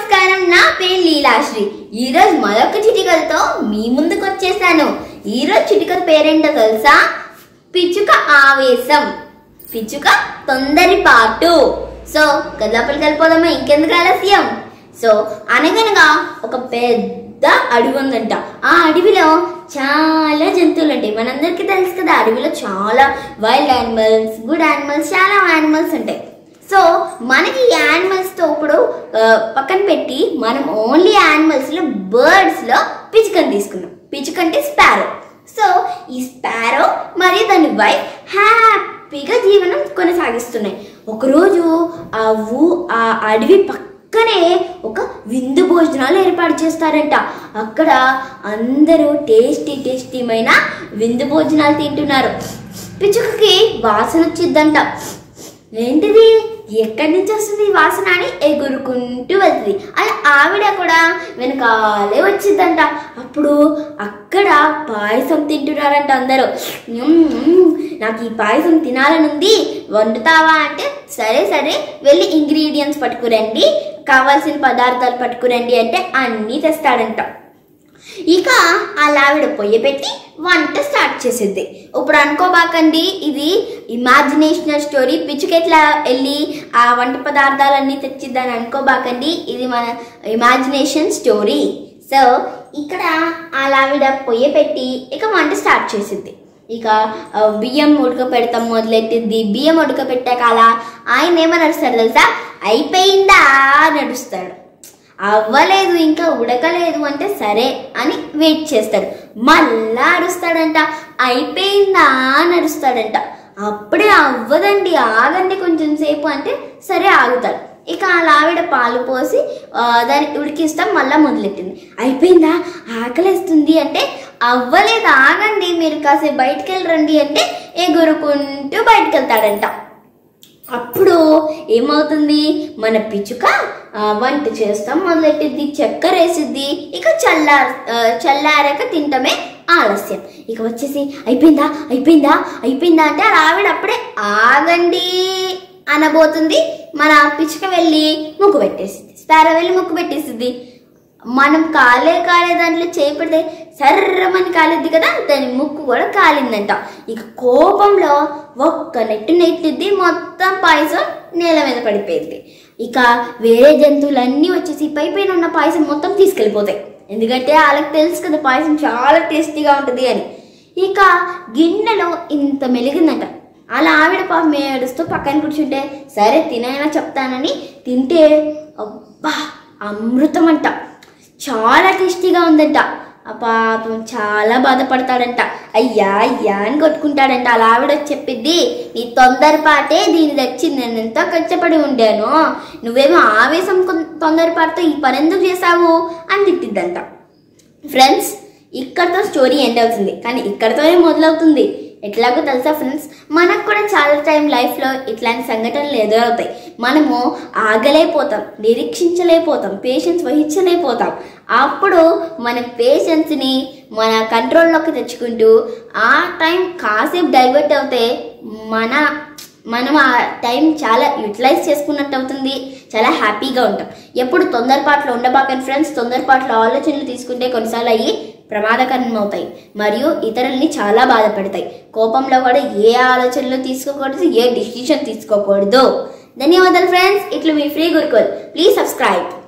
నమస్కారం నా పేరు లీలాశ్రీ ఈరోజు మరొక చిటికలతో మీ ముందుకు వచ్చేసాను ఈరోజు చిటికల పేరేంటో తెలుసా పిచ్చుక ఆవేశం పిచ్చుక తొందరిపాటు సో గదపలు కలిపోదామా ఇంకెందుకు ఆలస్యం సో అనగనగా ఒక పెద్ద అడవి ఉందంట ఆ అడవిలో చాలా జంతువులు ఉంటాయి మనందరికీ తెలుసు కదా అడవిలో చాలా వైల్డ్ యానిమల్స్ గుడ్ యానిమల్స్ చాలా యానిమల్స్ ఉంటాయి సో మనకి ఈ యానిమల్స్తో ఇప్పుడు ఆ, పక్కన పెట్టి మనం ఓన్లీ యానిమల్స్లో బర్డ్స్లో పిచ్చుకని తీసుకున్నాం పిచ్చుక అంటే స్పారో సో ఈ స్పారో మరియు దాని వైఫ్ హ్యాపీగా జీవనం కొనసాగిస్తున్నాయి ఒకరోజు ఆ ఊ ఆ అడవి పక్కనే ఒక విందు భోజనాలు ఏర్పాటు చేస్తారంట అక్కడ అందరూ టేస్టీ టేస్టీమైన విందు భోజనాలు తింటున్నారు పిచ్చుకకి వాసన వచ్చిద్దంట ఏంటిది ఎక్కడి నుంచి వస్తుంది ఈ వాసన అని ఎగురుకుంటూ వెళ్తుంది అలా ఆవిడ కూడా వెనకాలే వచ్చిందంట అప్పుడు అక్కడ పాయసం తింటున్నారంట అందరూ "మ్మ్, మ్మ్, నాకు ఈ పాయసం తినాలని ఉంది వండుతావా అంటే సరే సరే వెళ్ళి ఇంగ్రీడియంట్స్ పట్టుకురండి కావాల్సిన పదార్థాలు పట్టుకురండి అంటే అన్నీ తెస్తాడంట ఇక అలా ఆవిడ పొయ్యి పెట్టి వంట స్టార్ట్ చేసేది ఇప్పుడు అనుకోబాకండి ఇది ఇమాజినేషనల్ స్టోరీ పిచ్చుక ఎట్లా వెళ్ళి ఆ వంట పదార్థాలన్నీ తెచ్చిద్దని అనుకోబాకండి ఇది మన ఇమాజినేషన్ స్టోరీ సో ఇక్కడ అలా ఆవిడ పొయ్యి పెట్టి ఇక వంట స్టార్ట్ చేసిద్ది ఇక ఆ, బియ్యం ఉడక పెడతాం మొదలెట్టింది బియ్యం ఉడక పెట్టాక అలా ఆయన ఏమని నడుస్తాడు తెలుసా అయిపోయిందా నడుస్తాడు అవ్వలేదు ఇంకా ఉడకలేదు అంటే సరే అని వెయిట్ చేస్తాడు మళ్ళా అరుస్తాడంట అయిపోయిందా అని అరుస్తాడంట అప్పుడే అవ్వదండి ఆగండి కొంచెం సేపు అంటే సరే ఆగుతాడు ఇక అలా ఆవిడ పాలు పోసి ఆ, దాన్ని ఉడికిస్తాం మళ్ళీ మొదలెట్టింది అయిపోయిందా ఆకలేస్తుంది అంటే అవ్వలేదు ఆగండి మీరు కాసేపు బయటికి వెళ్ళరండి అంటే ఎగురుకుంటూ బయటకు వెళ్తాడంట అప్పుడు ఏమవుతుంది మన పిచ్చుక ఆ, వంట చేస్తాం మొదలెట్టిద్ది చక్కెర వేసిద్ది ఇక చల్లార్ ఆ, చల్లారాక తింటమే ఆలస్యం ఇక వచ్చేసి అయిపోయిందా అయిపోయిందా అయిపోయిందా అంటే ఆ ఆవిడ అప్పుడే ఆగండి అనబోతుంది మన పిచ్చుక వెళ్ళి ముక్కు పెట్టేసింది స్పారో వెళ్ళి ముక్కు పెట్టేసిద్ది మనం కాలే కాలే దాంట్లో చేయి పెడితే సర్రమని కాలిద్ది కదా దాని ముక్కు కూడా కాలిందంట ఇక కోపంలో ఒక్క నెట్టు నెట్టిద్ది మొత్తం పాయసం నేల మీద పడిపోయింది ఇక వేరే జంతువులన్నీ వచ్చేసి పై పైన ఉన్న పాయసం మొత్తం తీసుకెళ్ళిపోతాయి ఎందుకంటే వాళ్ళకి తెలుసు కదా పాయసం చాలా టేస్టీగా ఉంటుంది అని ఇక గిన్నెలో ఇంత మెలిగిందంట అలా ఆవిడ పాపం ఏడుస్తూ పక్కన కూర్చుంటే సరే తినైనా చెప్తానని తింటే అబ్బా అమృతం అంట చాలా టేస్టీగా ఉందంట ఆ పాపం చాలా బాధపడతాడంట అయ్యా అయ్యా అని కొట్టుకుంటాడంట అలా ఆవిడ వచ్చి చెప్పిద్ది నీ తొందరపాటే దీని తెచ్చింది నేను ఎంతో కష్టపడి ఉండాను నువ్వేమో ఆవేశం కొన్- తొందరపాటుతో ఈ పని ఎందుకు చేశావు అని తిట్టిద్దంట ఫ్రెండ్స్ ఇక్కడతో స్టోరీ ఎండ్ అవుతుంది కానీ ఇక్కడతోనే మొదలవుతుంది ఎట్లాగో తెలుసా ఫ్రెండ్స్ మనకు కూడా చాలా టైం లైఫ్లో ఇట్లాంటి సంఘటనలు ఎదురవుతాయి మనము ఆగలేకపోతాం నిరీక్షించలేకపోతాం పేషెన్స్ వహించలేకపోతాం అప్పుడు మన పేషెన్స్ని మన కంట్రోల్లోకి తెచ్చుకుంటూ ఆ టైం కాసేపు డైవర్ట్ అవుతే మన మనం ఆ టైం చాలా యూటిలైజ్ చేసుకున్నట్టు అవుతుంది చాలా హ్యాపీగా ఉంటాం ఎప్పుడు తొందరపాట్లో ఉండబాకని ఫ్రెండ్స్ తొందరపాట్లో ఆలోచనలు తీసుకుంటే కొన్నిసార్లు అయ్యి ప్రమాదకరం అవుతాయి మరియు ఇతరుల్ని చాలా బాధపెడతాయి కోపంలో కూడా ఏ ఆలోచనలు తీసుకోకూడదు ఏ డిసిషన్ తీసుకోకూడదు ధన్యవాదాలు ఫ్రెండ్స్ ఇట్లు మీ ఫ్రీ గురుకుల్ ప్లీజ్ సబ్స్క్రైబ్